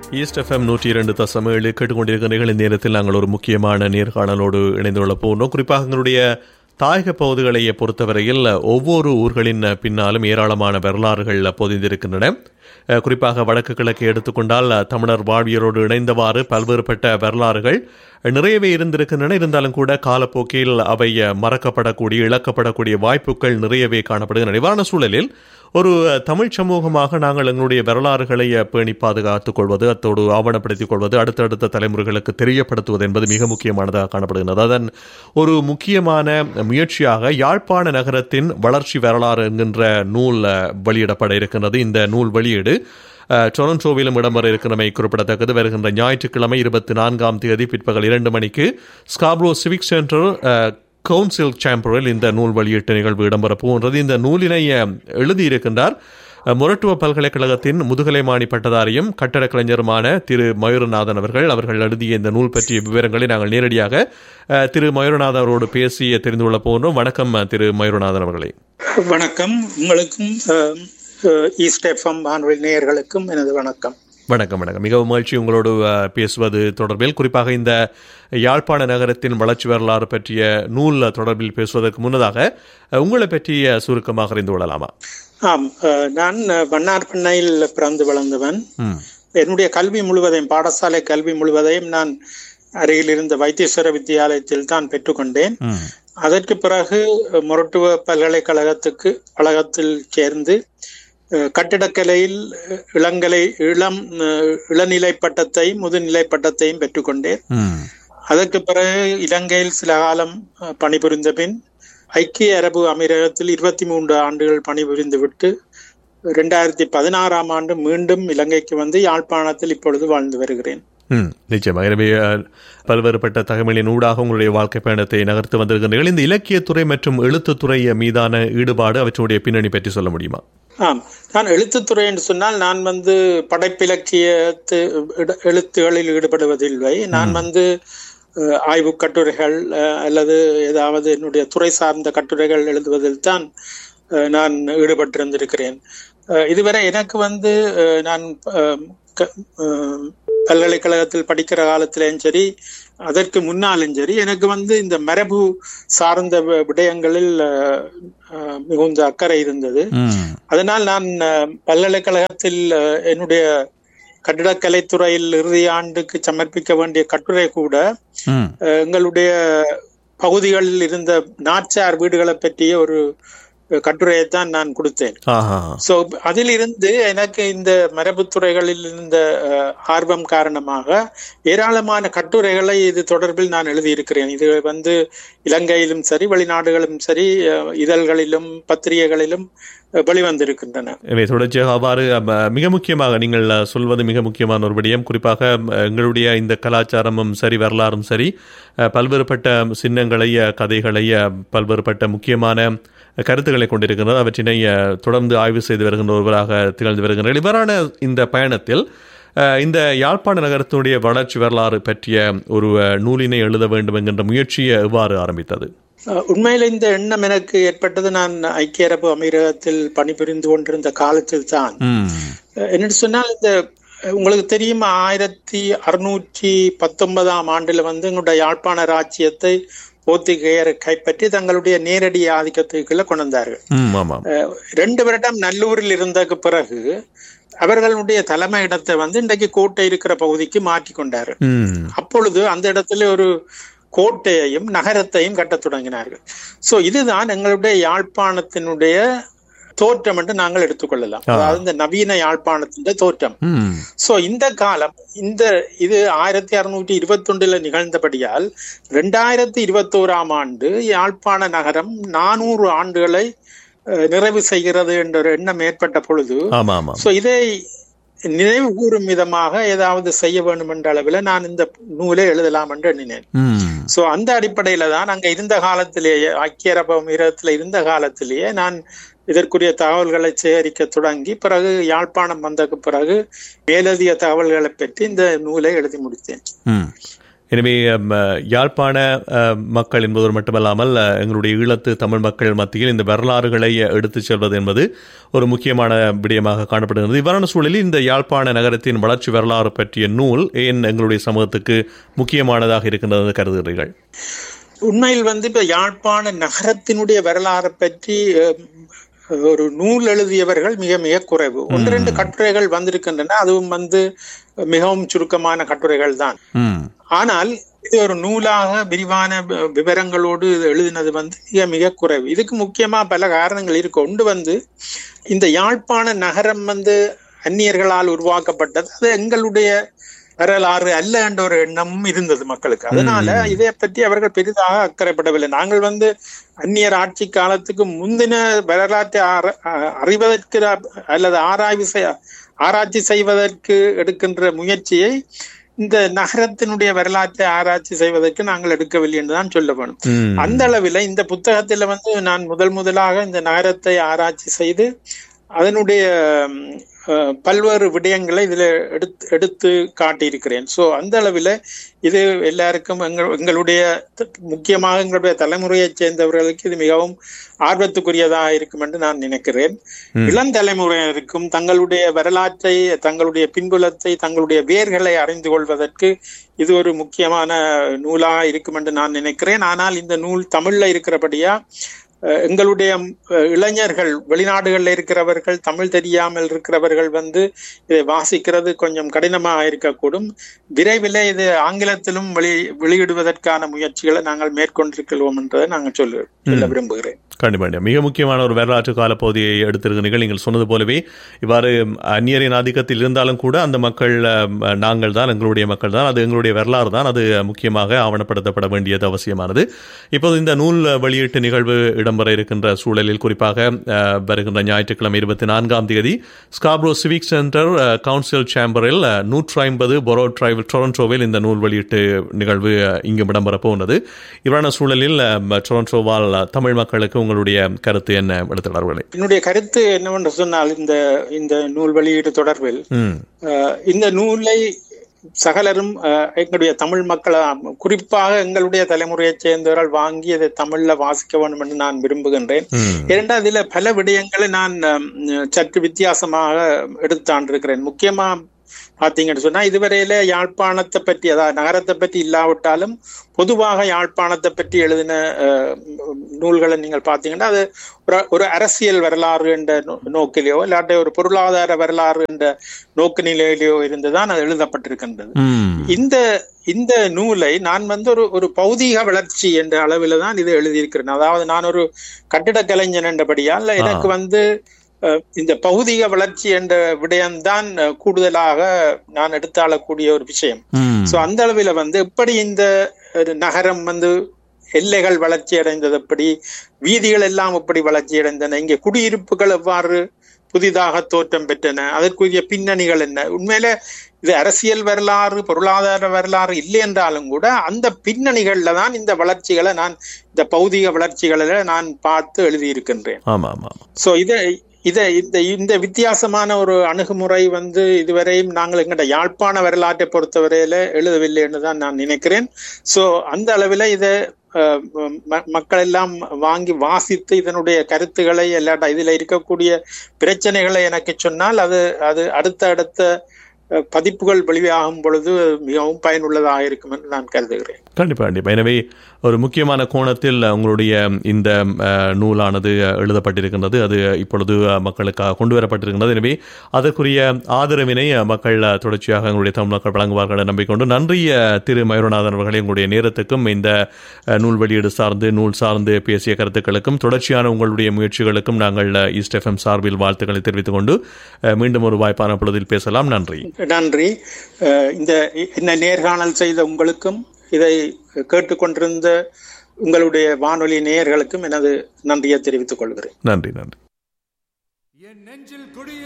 East FM நூற்றி இரண்டு தசம ஏழு கேட்டுக்கொண்டிருக்கிற நிகழ்ச்சி நேரத்தில் நாங்கள் ஒரு முக்கியமான நேர்காணலோடு இணைந்துள்ள போனோம் குறிப்பாக எங்களுடைய தாயக பகுதிகளை பொறுத்தவரையில் ஒவ்வொரு ஊர்களின் பின்னாலும் ஏராளமான வரலாறுகள் பொதிந்திருக்கின்றன அஹ், குறிப்பாக வடக்கு கிழக்கு எடுத்துக்கொண்டால் தமிழர் வாழ்வியலோடு இணைந்தவாறு பல்வேறுபட்ட வரலாறுகள் நிறையவே இருந்திருக்கின்றன இருந்தாலும் கூட காலப்போக்கில் அவை மறக்கப்படக்கூடிய இழக்கப்படக்கூடிய வாய்ப்புகள் நிறையவே காணப்படுகின்றன இவ்வாறான சூழலில் ஒரு தமிழ் சமூகமாக நாங்கள் எங்களுடைய வரலாறுகளை பேணி பாதுகாத்துக் கொள்வது அத்தோடு ஆவணப்படுத்திக் கொள்வது அடுத்தடுத்த தலைமுறைகளுக்கு தெரியப்படுத்துவது என்பது மிக முக்கியமானதாக காணப்படுகின்றது அதன் ஒரு முக்கியமான முயற்சியாக யாழ்ப்பாண நகரத்தின் வளர்ச்சி வரலாறு என்கின்ற நூல் அஹ், வெளியிடப்பட இருக்கின்றது இந்த நூல் வெளியீடு அஹ், டொரண்டோவிலும் இடம்பெற இருக்கிறமை குறிப்பிடத்தக்கது வருகின்ற ஞாயிற்றுக்கிழமை இருபத்தி நான்காம் தேதி பிற்பகல் இரண்டு மணிக்கு Scarborough civic centre ah, council சேம்பரில் இந்த நூல் வெளியீட்டு நிகழ்வு இடம்பெற போகின்றது இந்த நூலினை அஹ், எழுதியிருக்கின்றார் அஹ், முரட்டுவ பல்கலைக்கழகத்தின் முதுகலைமானி பட்டதாரியும் கட்டடக் கலைஞருமான திரு மயூரநாதன் அவர்கள் அவர்கள் எழுதிய இந்த நூல் பற்றிய விவரங்களை நாங்கள் நேரடியாக அஹ், திரு மயூரநாதன் அவரோடு பேசி தெரிந்து கொள்ள போகின்றோம் வணக்கம் அஹ், திரு மயூரநாதன் அவர்களே வணக்கம் உங்களுக்கும் அஹ், அஹ், ஈஸ்ட் எஃப்எம் வானொலி நேயர்களுக்கும் எனது வணக்கம் வணக்கம் வணக்கம் மிகவும் மகிழ்ச்சி உங்களோடு அஹ், பேசுவது தொடர்பில் குறிப்பாக இந்த யாழ்ப்பாண நகரத்தின் வளர்ச்சி வரலாறு பற்றிய நூல் தொடர்பில் பேசுவதற்கு முன்னதாக அஹ், உங்களை பற்றி அஹ், சுருக்கமாக அறிந்து கொள்ளலாமா ஆம் அஹ், நான் அஹ், வண்ணார் பண்ணையில் பிறந்து வளர்ந்தவன் ம் என்னுடைய கல்வி முழுவதையும் பாடசாலை கல்வி முழுவதையும் நான் அருகில் இருந்த வைத்தீஸ்வர வித்தியாலயத்தில் தான் பெற்றுக்கொண்டேன் ம் அதற்கு பிறகு அஹ், மொரட்டுவ பல்கலைக்கழகத்துக்கு கழகத்தில் சேர்ந்து அஹ், கட்டிடக்கலையில் அஹ், இளங்கலை இளம் அஹ், இளநிலை பட்டத்தையும் முதுநிலை பட்டத்தையும் பெற்றுக்கொண்டேன் ம் அதற்கு பிறகு இலங்கையில் சில காலம் அஹ், பணிபுரிந்த பின் ஐக்கிய அரபு அமீரகத்தில் இருபத்தி மூன்று ஆண்டுகள் பணிபுரிந்து விட்டு ரெண்டாயிரத்தி பதினாறாம் ஆண்டு மீண்டும் இலங்கைக்கு வந்து யாழ்ப்பாணத்தில் இப்பொழுது வாழ்ந்து வருகிறேன் ம் நிச்சயமாக எனவே அஹ், பல்வேறுபட்ட தகவலின் ஊடாக உங்களுடைய வாழ்க்கை பயணத்தை நகர்த்து வந்திருக்கின்றீர்கள் இந்த இலக்கியத்துறை மற்றும் எழுத்துத்துறை மீதான ஈடுபாடு அவற்றுடைய பின்னணி பற்றி சொல்ல முடியுமா ஆம் நான் எழுத்துத்துறை என்று சொன்னால் நான் வந்து படைப்பிலக்கியத்து இட- எழுத்துகளில் ஈடுபடுவதில்லை நான் வந்து அஹ், ஆய்வுக் கட்டுரைகள் அஹ், அல்லது ஏதாவது என்னுடைய துறை சார்ந்த கட்டுரைகள் எழுதுவதில் தான் அஹ், நான் ஈடுபட்டிருந்திருக்கிறேன் அஹ், இதுவரை எனக்கு வந்து அஹ், நான் அஹ், க- அஹ், பல்கலைக்கழகத்தில் படிக்கிற காலத்திலேயும் சரி அதற்கு முன்னாலும் சரி எனக்கு வந்து இந்த மரபு சார்ந்த வி- விடயங்களில் அஹ், அஹ், மிகுந்த அக்கறை இருந்தது ம் அதனால் நான் அஹ், பல்கலைக்கழகத்தில் அஹ், என்னுடைய கட்டிடக்கலைத்துறையில் இறுதி ஆண்டுக்கு சமர்ப்பிக்க வேண்டிய கட்டுரை கூட ம் அஹ், எங்களுடைய பகுதிகளில் இருந்த நாச்சார் வீடுகளை பற்றிய ஒரு அஹ், கட்டுரையைத்தான் நான் கொடுத்தேன் ஆஹா சோ அதிலிருந்து எனக்கு இந்த மரபுத்துறைகளில் இருந்த அஹ், ஆர்வம் காரணமாக ஏராளமான கட்டுரைகளை இது தொடர்பில் நான் எழுதியிருக்கிறேன் இது வந்து இலங்கையிலும் சரி வெளிநாடுகளும் சரி அஹ், இதழ்களிலும் பத்திரிகைகளிலும் அஹ், வெளிவந்திருக்கின்றன எனவே தொடர்ச்சியாக அவ்வாறு அம்ம, மிக முக்கியமாக நீங்கள் அஹ், சொல்வது மிக முக்கியமான ஒரு விடயம் குறிப்பாக அஹ், எங்களுடைய இந்த கலாச்சாரமும் சரி வரலாறும் சரி அஹ், பல்வேறுபட்ட சின்னங்களை அஹ், கதைகளை அஹ், பல்வேறுபட்ட முக்கியமான கருத்துக்களை கொண்டிருக்கின்றது அவற்றினை அஹ், தொடர்ந்து ஆய்வு செய்து வருகின்ற ஒருவராக திகழ்ந்து வருகின்றனர் இவ்வாறான இந்த பயணத்தில் அஹ், இந்த யாழ்ப்பாண நகரத்தினுடைய வளர்ச்சி வரலாறு பற்றிய ஒரு அஹ், நூலினை எழுத வேண்டும் என்கின்ற முயற்சியை எவ்வாறு ஆரம்பித்தது அஹ், உண்மையில் இந்த எண்ணம் எனக்கு ஏற்பட்டது நான் ஐக்கிய அரபு அமீரகத்தில் பணிபுரிந்து கொண்டிருந்த காலத்தில் தான் ம் என்னன்னு சொன்னால் இந்த அஹ், உங்களுக்கு தெரியும் ஆயிரத்தி அறுநூற்றி பத்தொன்பதாம் ஆண்டுல வந்து எங்களுடைய யாழ்ப்பாண ராஜ்யத்தை போர்த்துகேயர் கைப்பற்றி தங்களுடைய நேரடி ஆதிக்கத்துக்குள்ள கொண்டு வந்தார்கள் ம் ஆமாம் அஹ், ரெண்டு வருடம் நல்லூரில் இருந்ததுக்கு பிறகு அவர்களுடைய தலைமை இடத்தை வந்து இன்றைக்கு கோட்டை இருக்கிற பகுதிக்கு மாற்றி கொண்டார்கள் ம் அப்பொழுது அந்த இடத்துல ஒரு கோட்டையையும் நகரத்தையும் கட்டத் தொடங்கினார்கள் சோ இதுதான் எங்களுடைய யாழ்ப்பாணத்தினுடைய தோற்றம் என்று நாங்கள் எடுத்துக்கொள்ளலாம் அதாவது இந்த நவீன யாழ்ப்பாணத்தின் தோற்றம் ம் சோ இந்த காலம் இந்த இது ஆயிரத்தி அறுநூற்றி இருபத்தி ஒன்றுல நிகழ்ந்தபடியால் ரெண்டாயிரத்தி இருபத்தோராம் ஆண்டு யாழ்ப்பாண நகரம் நானூறு ஆண்டுகளை அஹ், நிறைவு செய்கிறது என்ற ஒரு எண்ணம் ஏற்பட்ட பொழுது ஆமாம் ஆமாம் சோ இதை நினைவு கூறும் விதமாக ஏதாவது செய்ய வேண்டும் என்ற அளவில் நான் இந்த நூலை எழுதலாம் என்று எண்ணினேன் ம் சோ அந்த அடிப்படையில தான் அங்க இருந்த காலத்திலேயே ஐக்கிய அரபு அமீரகத்துல இருந்த காலத்திலேயே நான் இதற்குரிய தகவல்களை சேகரிக்க தொடங்கி பிறகு யாழ்ப்பாணம் வந்ததுக்கு பிறகு மேலதிக தகவல்களை பற்றி இந்த நூலை எழுதி முடித்தேன் ம் எனவே அம், யாழ்ப்பாண அஹ், மக்கள் என்பதோடு மட்டுமல்லாமல் அஹ், எங்களுடைய ஈழத்து தமிழ் மக்கள் மத்தியில் இந்த வரலாறுகளை எடுத்துச் செல்வது என்பது ஒரு முக்கியமான விடயமாக காணப்படுகிறது இவ்வாறான சூழலில் இந்த யாழ்ப்பாண நகரத்தின் வளர்ச்சி வரலாறு பற்றிய நூல் ஏன் எங்களுடைய சமூகத்துக்கு முக்கியமானதாக இருக்கின்றது என்று கருதுகிறீர்கள் உண்மையில் வந்து இப்ப யாழ்ப்பாண நகரத்தினுடைய வரலாறு பற்றி அஹ், ஒரு நூல் எழுதியவர்கள் மிக மிக குறைவு ஒன்று ரெண்டு கட்டுரைகள் வந்திருக்கின்றன அதுவும் வந்து மிகவும் சுருக்கமான கட்டுரைகள் தான் ம் ஆனால் இது ஒரு நூலாக விரிவான வ- விவரங்களோடு இது எழுதினது வந்து மிக மிக குறைவு இதுக்கு முக்கியமா பல காரணங்கள் இருக்கு ஒன்று வந்து இந்த யாழ்ப்பாண நகரம் வந்து அந்நியர்களால் உருவாக்கப்பட்டது அது எங்களுடைய வரலாறு அல்ல என்ற ஒரு எண்ணமும் இருந்தது மக்களுக்கு அதனால இதை பற்றி அவர்கள் பெரிதாக அக்கறைப்படவில்லை நாங்கள் வந்து அந்நியர் ஆட்சி காலத்துக்கு முந்தின வரலாற்றை ஆர- அ- அறிவதற்கு அல்லது ஆராய்வு செய் ஆராய்ச்சி செய்வதற்கு எடுக்கின்ற முயற்சியை இந்த நகரத்தினுடைய வரலாற்றை ஆராய்ச்சி செய்வதற்கு நாங்கள் எடுக்கவில்லை என்றுதான் சொல்ல வேணும் ம் அந்த அளவில் இந்த புத்தகத்துல வந்து நான் முதல் முதலாக இந்த நகரத்தை ஆராய்ச்சி செய்து அதனுடைய ம், அஹ், பல்வேறு விடயங்களை இதுல எடுத்து எடுத்து காட்டியிருக்கிறேன் சோ அந்த அளவில் இது எல்லாருக்கும் எங்கள் எங்களுடைய த- முக்கியமாக எங்களுடைய தலைமுறையைச் சேர்ந்தவர்களுக்கு இது மிகவும் ஆர்வத்துக்குரியதாக இருக்கும் என்று நான் நினைக்கிறேன் இளம் தலைமுறையினருக்கும் தங்களுடைய வரலாற்றை தங்களுடைய பின்புலத்தை தங்களுடைய வேர்களை அறிந்து கொள்வதற்கு இது ஒரு முக்கியமான நூலாக இருக்கும் என்று நான் நினைக்கிறேன் ஆனால் இந்த நூல் தமிழ்ல இருக்கிறபடியா அஹ், எங்களுடைய அஹ், இளைஞர்கள் வெளிநாடுகளில் இருக்கிறவர்கள் தமிழ் தெரியாமல் இருக்கிறவர்கள் வந்து இதை வாசிக்கிறது கொஞ்சம் கடினமாக இருக்கக்கூடும் விரைவில் இது ஆங்கிலத்திலும் வெளி வெளியிடுவதற்கான முயற்சிகளை நாங்கள் மேற்கொண்டிருக்கிறோம் என்றதை நாங்கள் சொல்ல சொல்ல விரும்புகிறேன் கண்டிப்பாக மிக முக்கியமான ஒரு வரலாற்று காலப்பகுதியை எடுத்திருக்கிறீர்கள் நீங்கள் சொன்னது போலவே இவ்வாறு அந்நியரின் ஆதிக்கத்தில் இருந்தாலும் கூட அந்த மக்கள் அஹ், நாங்கள் தான் எங்களுடைய மக்கள் தான் அது எங்களுடைய வரலாறு தான் அது முக்கியமாக ஆவணப்படுத்தப்பட வேண்டியது அவசியமானது இப்போது இந்த நூல் வெளியீட்டு நிகழ்வு இடம்பெற இருக்கின்ற சூழலில் குறிப்பாக அஹ், வருகின்ற ஞாயிற்றுக்கிழமை இருபத்தி நான்காம் தேதி Scarborough civic centre ah, council சேம்பரில் அஹ், நூற்று ஐம்பது பொரோ டிரைவ் டொரண்டோவில் இந்த நூல் வெளியீட்டு நிகழ்வு அஹ், இங்கு இடம்பெற போகிறது இவ்வாறான சூழலில் அஹ், டொரண்டோவால் அஹ், தமிழ் மக்களுக்கு உங்களுடைய கருத்து என்ன எடுத்துள்ளார்களே என்னுடைய கருத்து என்னவென்று சொன்னால் இந்த இந்த நூல் வெளியீடு தொடர்பில் ம் அஹ், இந்த நூலை சகலரும் அஹ், எங்களுடைய தமிழ் மக்கள் குறிப்பாக எங்களுடைய தலைமுறையைச் சேர்ந்தவர்கள் வாங்கி அதை தமிழ்ல வாசிக்க வேண்டும் என்று நான் விரும்புகின்றேன் ம் இரண்டாவது இதுல பல விடயங்களை நான் அஹ், சற்று வித்தியாசமாக எடுத்தாண்டிருக்கிறேன் முக்கியமா பாத்தீங்கன்னு சொன்னா இதுவரையில யாழ்ப்பாணத்தை பற்றி அதாவது நகரத்தை பற்றி இல்லாவிட்டாலும் பொதுவாக யாழ்ப்பாணத்தை பற்றி எழுதின அஹ், நூல்களை நீங்கள் பார்த்தீங்கன்னா அது ஒரு ஒரு அரசியல் வரலாறு என்ற நோ- நோக்கிலேயோ இல்லாட்டி ஒரு பொருளாதார வரலாறு என்ற நோக்கு நிலையிலேயோ இருந்துதான் அது எழுதப்பட்டிருக்கின்றது ம் இந்த இந்த நூலை நான் வந்து ஒரு ஒரு பௌதீக வளர்ச்சி என்ற அளவில் தான் இதை எழுதியிருக்கிறேன் அதாவது நான் ஒரு கட்டிட கலைஞன் என்றபடியால் எனக்கு வந்து அஹ், இந்த பௌதீக வளர்ச்சி என்ற விடயம்தான் அஹ், கூடுதலாக நான் எடுத்தாளக்கூடிய ஒரு விஷயம் ம் சோ அந்த அளவில் வந்து எப்படி இந்த ஒரு நகரம் வந்து எல்லைகள் வளர்ச்சி அடைந்தது எப்படி வீதிகள் எல்லாம் எப்படி வளர்ச்சி அடைந்தன இங்கே குடியிருப்புகள் எவ்வாறு புதிதாக தோற்றம் பெற்றன அதற்குரிய பின்னணிகள் என்ன உண்மையில இது அரசியல் வரலாறு பொருளாதார வரலாறு இல்லை என்றாலும் கூட அந்த பின்னணிகள்ல தான் இந்த வளர்ச்சிகளை நான் இந்த பௌதிக வளர்ச்சிகளை நான் பார்த்து எழுதியிருக்கின்றேன் ஆமா ஆமா ஆமா. சோ இதை இதை இந்த இந்த வித்தியாசமான ஒரு அணுகுமுறை வந்து இதுவரையும் நாங்கள் எங்கட யாழ்ப்பாண வரலாற்றை பொறுத்தவரையில எழுதவில்லை என்று தான் நான் நினைக்கிறேன் சோ அந்த அளவில் இதை அஹ், ம- மக்கள் எல்லாம் வாங்கி வாசித்து இதனுடைய கருத்துக்களை இல்லாட்டா இதுல இருக்கக்கூடிய பிரச்சனைகளை எனக்கு சொன்னால் அது அது அடுத்த அடுத்த அஹ், பதிப்புகள் வெளியாகும் பொழுது மிகவும் பயனுள்ளதாக இருக்கும் என்று நான் கருதுகிறேன் கண்டிப்பா கண்டிப்பா எனவே ஒரு முக்கியமான கோணத்தில் உங்களுடைய இந்த அஹ், நூலானது எழுதப்பட்டிருக்கின்றது அது இப்பொழுது அஹ், மக்களுக்காக கொண்டு வரப்பட்டிருக்கின்றது எனவே அதற்குரிய ஆதரவினை அஹ், மக்கள் அஹ், தொடர்ச்சியாக எங்களுடைய தமிழ் மக்கள் வழங்குவார்கள் என நம்பிக்கொண்டு நன்றி அஹ், திரு மயூரநாதன் அவர்களே உங்களுடைய நேரத்துக்கும் இந்த அஹ், நூல் வெளியீடு சார்ந்து நூல் சார்ந்து பேசிய கருத்துக்களுக்கும் தொடர்ச்சியான உங்களுடைய முயற்சிகளுக்கும் நாங்கள் அஹ், ஈஸ்ட் எஃப்எம் சார்பில் வாழ்த்துக்களை தெரிவித்துக் கொண்டு அஹ், மீண்டும் ஒரு வாய்ப்பான பொழுதில் பேசலாம் நன்றி நன்றி அஹ் இந்த இந்த நேர்காணல் செய்த உங்களுக்கும் இதை கேட்டுக்கொண்டிருந்த உங்களுடைய வானொலி நேயர்களுக்கும் எனது நன்றியை தெரிவித்துக் கொள்கிறேன் நன்றி நன்றி என் நெஞ்சில் குடிய